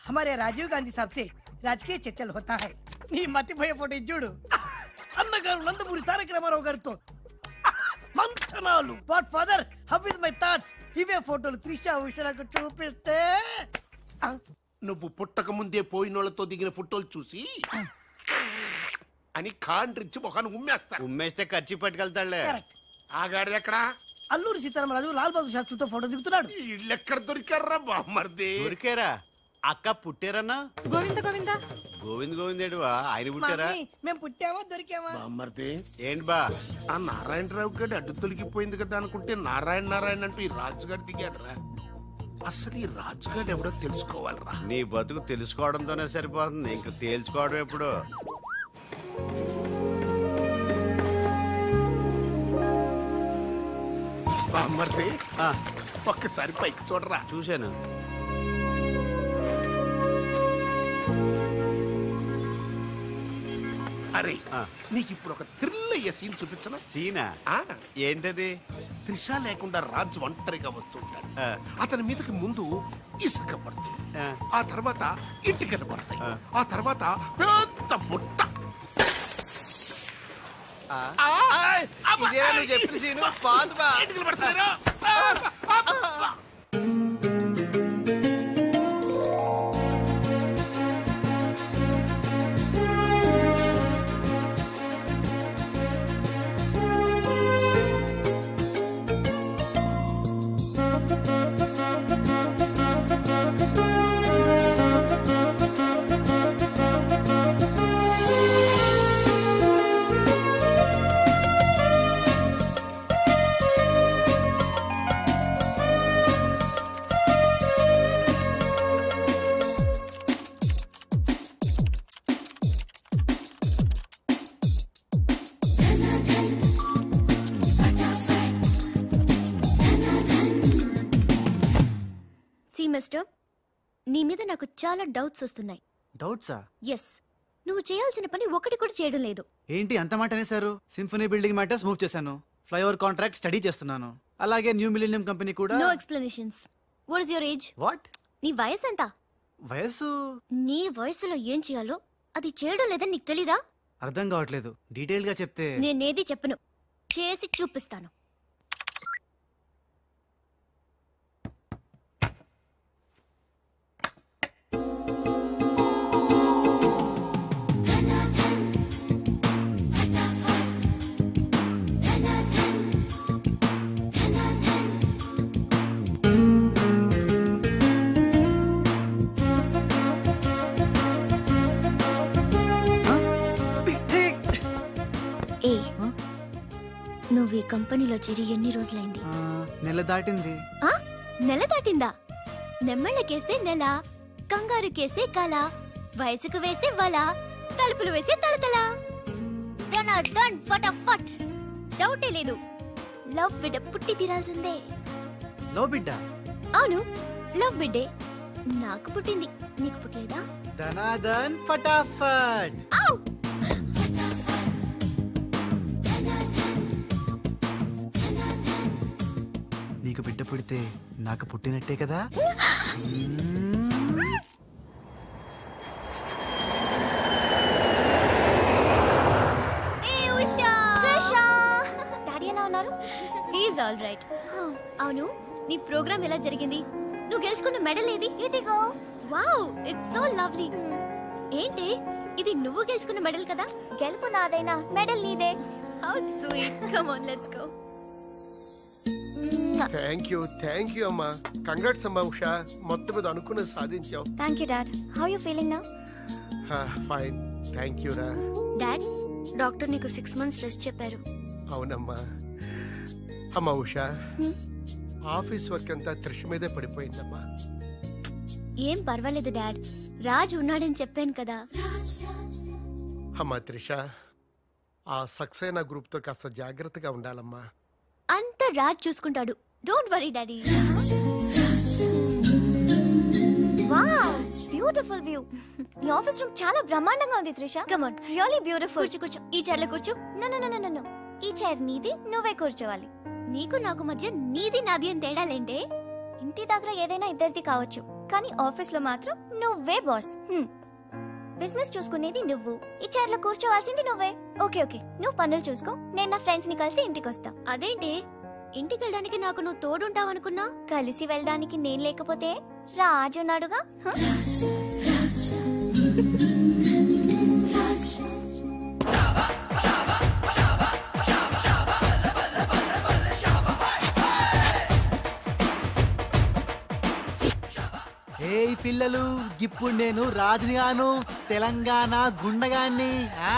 हमारे राजीव गांधी साहब से రాజకీయ చర్చలు होता है నీ మతిపోయే ఫోటో ఇది చూడు అన్నగారు నందమూరి తారక రామారావు గారితో మంథనాలు what father how is my thoughts ఇవే ఫోటోలు త్రిష ఉషలకు చూపిస్తే ఆ, నువ్వు పుట్టక ముందే పోయినోళ్లతో దిగిన ఫోటోలు చూసి అని కాండ్రించి మొహాన్ని ఉమ్మేస్తాను ఉమ్మేస్తే ఖర్చు పట్టుకెళ్తాడులే correct. ఆగాడు ఎక్కడా అల్లూరి సీతారామరాజు లాల్ బహదూర్ శాస్త్రితో ఫోటో దిగుతున్నాడు వీళ్ళు ఎక్కడ దొరికారా బామ్మర్ది దొరికారా అక్క పుట్టారన్నా గోవింద గోవింద గోవింద్ గోవిందేడువా ఆయన పుట్టారా మమ్మీ, మేము పుట్టామా దొరికామా బామ్మర్ది ఏంటి బా ఆ నారాయణరావు గారి అడ్డు తొలగిపోయింది కదా అనుకుంటే నారాయణ నారాయణ అంటూ ఈ రాజుగారు దిగాడరా అసలు ఈ రాజుగారు ఎవడో తెలుసుకోవాలరా నీ బతుకు తెలుసుకోవడంతోనే సరిపోతుంది ఇంక తేల్చుకోవడం ఎప్పుడు బామ్మర్ది ఆ, ఒక్కసారి పైకి చూడరా చూశాను అరే ఆ. నీకు ఇప్పుడు ఒక థ్రిల్ అయ్యే సీన్ చూపించనా సీనా ఆ, ఏంటది త్రిష లేకుండా రాజు ఒంటరిగా వస్తుంటాడు ఆ. అతని మీదకి ముందు ఇసుక పడుతుంది ఆ. ఆ తర్వాత ఇటుకలు పడతాయి ఆ. ఆ తర్వాత పెద్ద బుట్ట ఆ. ఆ, అబ్బా, ఇదేనా నువ్వు చెప్పిన సీను పాదు బా ఇటుకలు పడతాయిరా. ఆ, అబ్బా. సి మిస్టర్ నీ మీద నాకు చాలా డౌట్స్ వస్తున్నాయి డౌట్సా ఎస్ నువ్వు చేయాల్సిన పని ఒకటి కూడా చేయడం లేదు ఏంటి అంత మాట అనేసారు సింఫనీ బిల్డింగ్ మ్యాటర్స్ మూవ్ చేశాను ఫ్లైఓవర్ కాంట్రాక్ట్ స్టడీ చేస్తున్నాను అలాగే న్యూ మిలీనియం కంపెనీ కూడా no explanations what is your age what నీ వయసు ఎంత వయసు నీ వయసులో ఏం చేయాలో అది చేయడం లేదని నీకు తెలీదా అర్థం కావట్లేదు డీటెయిల్ గా చెప్తే నేనేది చెప్పను చేసి చూపిస్తాను ఏ Huh? నువ్వు ఈ కంపెనీలో చేరి ఎన్ని రోజులైంది ఆ, నెల దాటింది ఆ నెల దాటిందా నెమ్మళ్ళకేస్తే నెల కంగారుకేస్తే కల వయసుకు వేస్తే వల తలుపులు వేస్తే తడతల డన్ డన్ ఫటాఫట్ డౌటే లేదు లవ్ బిడ్డ పుట్టి తీరాల్సిందే లో బిడ్డ అవును లవ్ బిడ్డే నాకు పుట్టింది నీకు పుట్టలేదా ధనాదన్ ఫటాఫట్ ఔ! నీకు బిడ్డ పుడితే నాకు పుట్టినట్టే కదా ఏ ఉషా ట్రిషా డాడీ ఎలా ఉన్నారు హీస్ ఆల్ రైట్ అవును నీ ప్రోగ్రామ్ ఎలా జరిగింది నువ్వు గెలుచుకున్న మెడల్ ఏది ఇదిగో వావ్ ఇట్స్ సో లవ్లీ ఏంటి ఇది నువ్వు గెలుచుకున్న మెడల్ కదా గెలుపు నాదైనా మెడల్ నీదే how sweet come on let's go thank you thank you అమ్మా కంగ్రాట్స్ అమ్మా ఉషా మొత్తం మీద అనుకున్నది సాధించావు thank you dad how you feeling now fine thank you రా డాడ్ డాక్టర్ నీకు సిక్స్ మంత్స్ రెస్ట్ చెప్పారు అవునమ్మా అమ్మా ఉషా Hmm? ఆఫీస్ వర్క్ అంతా త్రిష మీదే పడిపోయిందమ్మా ఏం పర్వాలేదు డాడ్ రాజ్ ఉన్నాడని చెప్పాను కదా అమ్మా త్రిష ఆ సక్సేనా గ్రూప్తో కాస్త జాగ్రత్తగా ఉండాలమ్మా అంతా రాజ్ చూసుకుంటాడు don't worry daddy beautiful view ఈ ఆఫీస్ రూమ్ చాలా బ్రహ్మాండంగా ఉంది Trisha come on really beautiful కూర్చో కూర్చో ఈ చైర్ లో కూర్చో నో నో నో నో ఈ చైర్ నీది నువ్వే కూర్చోవాలి నీకు నాకు మధ్య నీది నాది అని తేడాలేంటే ఇంటి దగ్గర ఏదైనా ఇద్దరిది కావచ్చు కానీ ఆఫీస్ లో మాత్రం నువ్వే బాస్ హ్మ్. బిజినెస్ చూసుకునేది నువ్వు ఈ చైర్లో కూర్చోవాల్సింది నువ్వే ఓకే ఓకే నువ్వు పనులు చూసుకో నేను నా ఫ్రెండ్స్ ని కలిసి ఇంటికి వస్తా అదేంటి ఇంటికి వెళ్ళడానికి నాకు నువ్వు తోడుంటావు అనుకున్నా కలిసి వెళ్ళడానికి నేను లేకపోతే రాజు ఉన్నాడుగా హ? ఏయ్ పిల్లలు ఇప్పుడు నేను రాజునిగాను తెలంగాణ గుండగాన్ని ఆ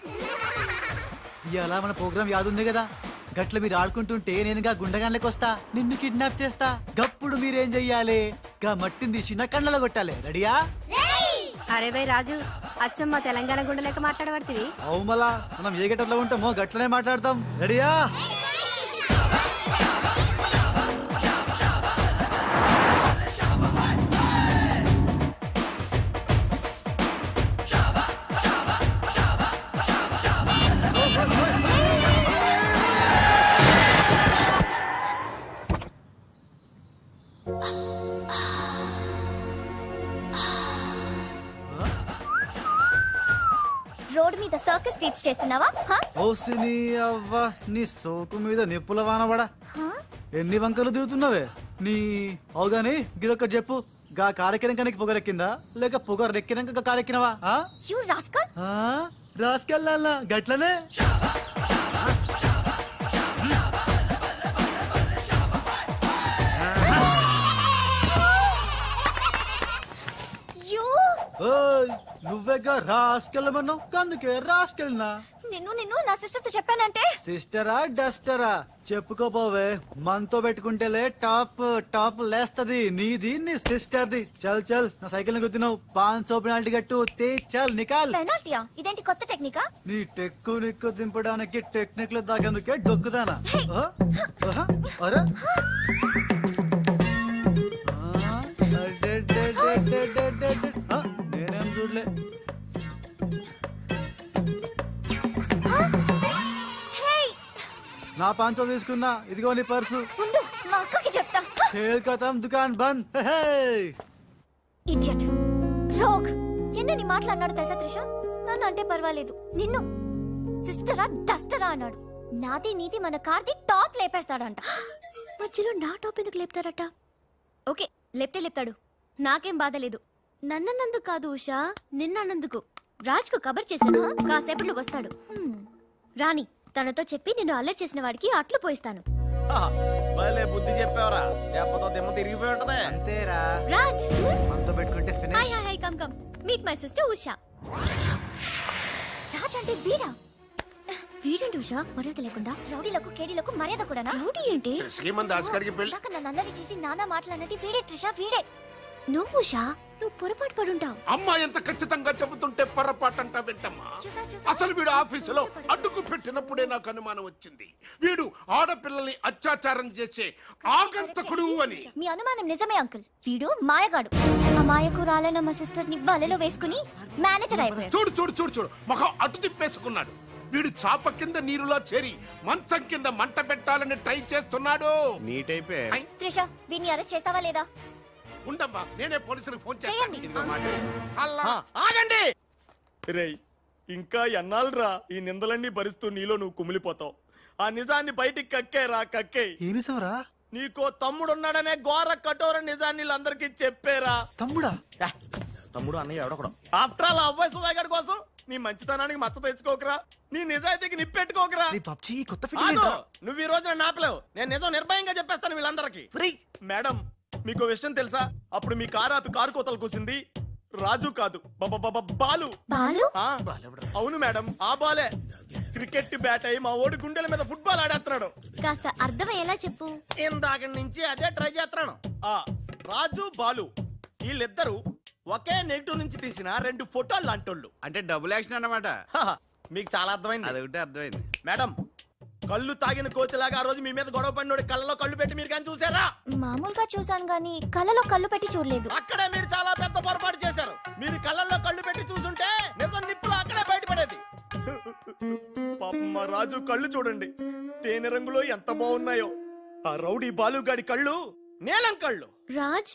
ఇవాళ మన ప్రోగ్రామ్ యాదుంది కదా గట్ల మీరు ఆడుకుంటుంటే నేనుగా గుండగాన్లకి వస్తా నిన్ను కిడ్నాప్ చేస్తా గప్పుడు మీరేం చెయ్యాలి గా మట్టిని తీసి నా కళ్ళలో కొట్టాలి రెడీయా అరే బై రాజు అచ్చమ్మ తెలంగాణ గుండెలేక మాట్లాడబడుతుంది అవు మళ్ళా మనం ఏ గట్టలో ఉంటామో గట్లనే మాట్లాడతాం రెడీయా రోడ్ మీద సర్కస్ ఫీట్స్ చేస్తున్నావా హ? ఓసిని అవ్వ నీ సోకు మీద నిప్పుల వానబడా హ? ఎన్ని వంకలు తిరుగుతున్నావే నీ అవుగాని గిదొక్కటి చెప్పు గా కారెక్కినాక నీకు పొగరెక్కిందా లేక పొగరెక్కినాక గా కారెక్కినవా ఆ? యు రాస్కల్ ఆ? రాసుకెళ్ళాలా గట్లనే యు ఓయ్ నువ్వేగా రాసుకెళ్ళమన్నావు అందుకే రాసుకెళ్ళినా నిన్ను నిన్ను నా సిస్టర్ తో చెప్పానంటే సిస్టరా డస్టరా చెప్పుకోపోవే మనతో పెట్టుకుంటేలే టాప్ టాప్ లేస్తది నీది నీ సిస్టర్ది చల్ చల్ నా సైకిల్ గుద్దినావు పాన్ సో పెనాల్టీ గట్టు తే చల్ నికాల్ పెనాల్టీయా ఇదేంటి కొత్త టెక్నికా నీ టెక్కు నిక్కు దింపడానికి టెక్నిక్ లో దాగేందుకే డొక్కుదానా ఆ? ఆహా? అరే ఆ? అడెడెడెడెడెడెడె. ఆ, నేనేం చూడలే హే నా పాంచో తీసుకున్నా ఇదిగో నీ పర్సు ఉండు మా అక్కకి చెప్తా ఖేల్ కథం దుకాన్ బంద్ హే, హే. ఇడియట్ రోగ్ ఎన్నని మాట్లాడినాడు తెలుసా త్రిష నన్ను అంటే పర్వాలేదు నిన్ను సిస్టరా డస్టరా అన్నాడు నాది నీది మన కార్ది టాప్ లేపేస్తాడంట మధ్యలో నా టాప్ ఎందుకు లేపుతారట ఓకే లేపితే లేపుతాడు నాకేం బాధ లేదు నన్నన్నందుకు కాదు ఉషా నిన్నన్నందుకు రాజ్కు కబర్ చేశాను కాసేపట్లో వస్తాడు హ్మ్. రాణి తనతో చెప్పి నిన్ను అల్లరి చేసిన వాడికి అట్లు పోయిస్తాను భలే బుద్ధి చెప్పావరా లేకపోతే దిమ్మ తిరిగిపోయి ఉంటదే అంతేరా రాజ్ మనతో పెట్టుకుంటే hi finish hi hi come come meet my sister Usha Raj అంటే వీరా వీడేంటి ఉషా మర్యాద లేకుండా రౌడీలకు కేడీలకు మర్యాద కూడా రౌడీ ఏంటి శ్రీమంత్ దాస్కర్కి పెళ్లి ఇందాక నన్ను అల్లరి చేసి నానా మాట్లాడినది వీడే ట్రిషా వీడే నువ్వు ఉషా నువ్వు పొరపాటు పడుంటావు అమ్మ ఎంత ఖచ్చితంగా చెబుతుంటే పొరపాటంట వింటమ్మా చూసా, చూసా. అసలు వీడు ఆఫీసులో అడ్డుకు పెట్టినప్పుడే నాకు అనుమానం వచ్చింది వీడు ఆడపిల్లల్ని అత్యాచారం చేసే ఆగంతకుడు అని మీ అనుమానం నిజమే అంకుల్ వీడు మాయగాడు ఆ మాయకు రాలైన మా సిస్టర్ ని బలలో వేసుకుని మేనేజర్ అయిపోయాడు చూడు చూడు చూడు చూడు మొహం అటు తిప్పేసుకున్నాడు వీడు చాప కింద నీరులో చేరి మంచం కింద మంట పెట్టాలని ట్రై చేస్తున్నాడు నీట్ అయిపోయి ఐ, త్రిష వీడిని అరెస్ట్ చేస్తావా లేదా ఉండమ్మా నేనే పోలీసులకు ఫోన్ చేయండి. చేస్తాను అల్లా ఆగండి రేయ్ ఇంకా ఎన్నాళ్ళరా ఈ నిందలన్నీ భరిస్తూ నీలో నువ్వు కుమిలిపోతావు ఆ నిజాన్ని బయటికి కక్కేరా కక్కే ఏ నిజంరా నీకో తమ్ముడున్నాడనే ఘోర కఠోర నిజాన్ని వీళ్ళందరికీ చెప్పేరా తమ్ముడా యా, తమ్ముడు అన్నయ్య ఎవడొకడు ఆఫ్టర్ ఆల్ అవ్వాయి సువాగడ్ కోసం నీ మంచితనానికి మచ్చ తెచ్చుకోకరా నీ నిజాయితీకి నిప్పెట్టుకోకరా రే పబ్జి కొత్త ఆగు! ఫిట్టింగ్ నువ్వు ఈ రోజున నాపలేవు నేను నిజం నిర్భయంగా చెప్పేస్తాను వీళ్ళందరికీ మేడం మీకు విషయం తెలుసా అప్పుడు మీ కారు ఆపి కారు కోతలు కూసింది రాజు కాదు బబ బబ బాలు బాలు ఆ, అవును మేడం ఆ బాలే క్రికెట్ బ్యాట్ అయి మా ఓడి గుండెల మీద ఫుట్బాల్ ఆడేస్తున్నాడు కాస్త అర్థమయ్యేలా చెప్పు ఇందాక నుంచి అదే ట్రై చేస్తున్నాను ఆ రాజు బాలు వీళ్ళిద్దరూ ఒకే నెగిటివ్ నుంచి తీసిన రెండు ఫోటోలు లాంటోళ్ళు అంటే డబుల్ యాక్షన్ అన్నమాట హహ, మీకు చాలా అర్థమైంది అదొకటి అర్థమైంది మేడం కళ్ళు తాగిన కోతిలాగా ఆ రోజు మీ మీద గొడవ పడినోడి కళ్ళలో కళ్ళు పెట్టి మీరు కానీ చూసారా మామూలుగా చూసాను గానీ కళ్ళలో కళ్ళు పెట్టి చూడలేదు అక్కడే మీరు చాలా పెద్ద పొరపాటు చేశారు మీరు కళ్ళల్లో కళ్ళు పెట్టి చూసుంటే నిజం నిప్పులు అక్కడే బయటపడేది పాపం మా రాజు కళ్ళు చూడండి తేనె రంగులో ఎంత బాగున్నాయో ఆ రౌడీ బాలుగాడి కళ్ళు నీలం కళ్ళు రాజ్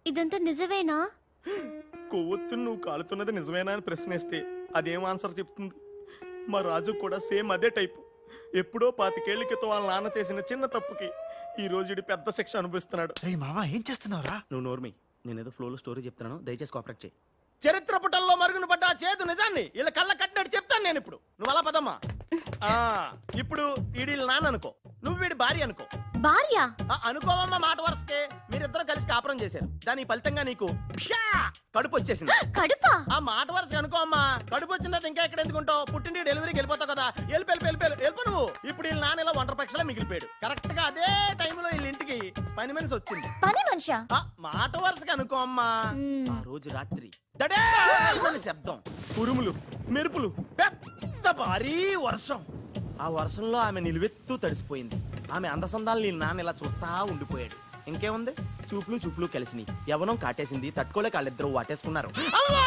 ఇదంతా నిజమేనా కొవ్వొత్తు నువ్వు కాలుతున్నది నిజమేనా అని ప్రశ్నిస్తే అదేం ఆన్సర్ చెప్తుంది మా రాజు కూడా సేమ్ అదే టైపు ఎప్పుడో పాతికేళ్ల క్రితం వాళ్ళ నాన్న చేసిన చిన్న తప్పుకి ఈ రోజు ఈడు పెద్ద శిక్ష అనుభవిస్తున్నాడు రే మామ ఏం చేస్తున్నావురా నువ్వు నోర్మి నేనేదో ఫ్లోలో స్టోరీ చెప్తున్నాను దయచేసి కోఆపరేట్ చేయి చరిత్ర పుటల్లో మరుగున పడ్డ ఆ చేదు నిజాన్ని ఇలా కళ్ళ కట్టినట్టు చెప్తాను నేను ఇప్పుడు నువ్వు అలా పదమ్మా ఆ, ఇప్పుడు ఈడి నాన్న అనుకో నువ్వు వీడి భార్య అనుకో భార్య ఆ, అనుకోవమ్మ మాట వరుసకే మీరిద్దరు కలిసి కాపురం చేశారు దాని ఫలితంగా నీకు ప్యా! కడుపు వచ్చేసింది కడుపా ఆ మాట వరుస అనుకో అమ్మా కడుపు వచ్చిన తర్వాత ఇంకా ఎక్కడ ఎందుకుంటావు పుట్టింటి డెలివరీకి వెళ్ళిపోతావు కదా వెళ్ళి వెళ్ళి వెళ్ళి వెళ్ళి వెళ్ళిపో నువ్వు ఇప్పుడు వీళ్ళ నాన్న ఇలా ఒంటరి పక్షలా మిగిలిపోయాడు కరెక్ట్ గా అదే టైంలో వీళ్ళ ఇంటికి పని మనిషి వచ్చింది పని మనిషా ఆ, మాట వరుసగా అనుకో అమ్మా మ్మ్. ఆ రోజు రాత్రి దడేల్మని శబ్దం ఉరుములు మెరుపులు పెద్ద భారీ వర్షం ఆ వర్షంలో ఆమె నిలువెత్తు తడిసిపోయింది ఆమె అందసందాలు నీ నాన్న ఇలా చూస్తా ఉండిపోయాడు ఇంకేముంది చూపులు చూపులు కలిసినాయి యవనం కాటేసింది తట్టుకోలేక వాళ్ళిద్దరూ వాటేసుకున్నారు అమ్మా!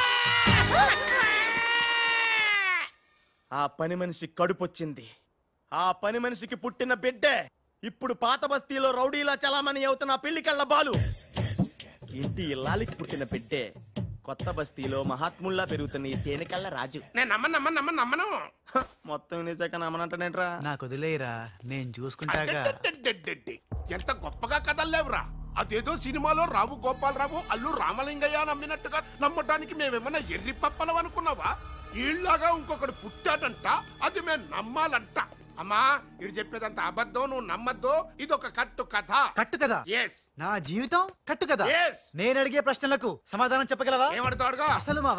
ఆ పని మనిషి కడుపొచ్చింది ఆ పని మనిషికి పుట్టిన బిడ్డే ఇప్పుడు పాత బస్తీలో రౌడీలా చలామణి అవుతున్న పెళ్లికెళ్ళ బాలు ఇంటి ఇల్లాలికి పుట్టిన బిడ్డే కొత్త బస్తీలో మహాత్ముల్లా పెరుగుతున్న ఈ తేనెకళ్ళ రాజు నేను నమ్మను నమ్మను నమ్మను నమ్మను హ, మొత్తం వినేశాక నమ్మనంటనేట్రా నాకు వదిలేయరా నేను చూసుకుంటాగా అడ్డడ్డడ్డడ్డడ్డి. ఎంత గొప్పగా కథల్లేవురా అదేదో సినిమాలో రావు గోపాలరావు అల్లు రామలింగయ్య నమ్మినట్టుగా నమ్మటానికి మేమేమన్నా ఎర్రి పప్పలం అనుకున్నావా ఈళ్ళగా ఇంకొకడు పుట్టాడంట అది మేము నమ్మాలంట అమ్మా ఇది చెప్పేదంత అబద్ధం నువ్వు నమ్మద్దు ఇది ఒక కట్టు కథ కట్టు కదా ఎస్ నా జీవితం కట్టు కదా Yes. నేను అడిగే ప్రశ్నలకు సమాధానం చెప్పగలవా ఏమడతాడుగా అసలు మా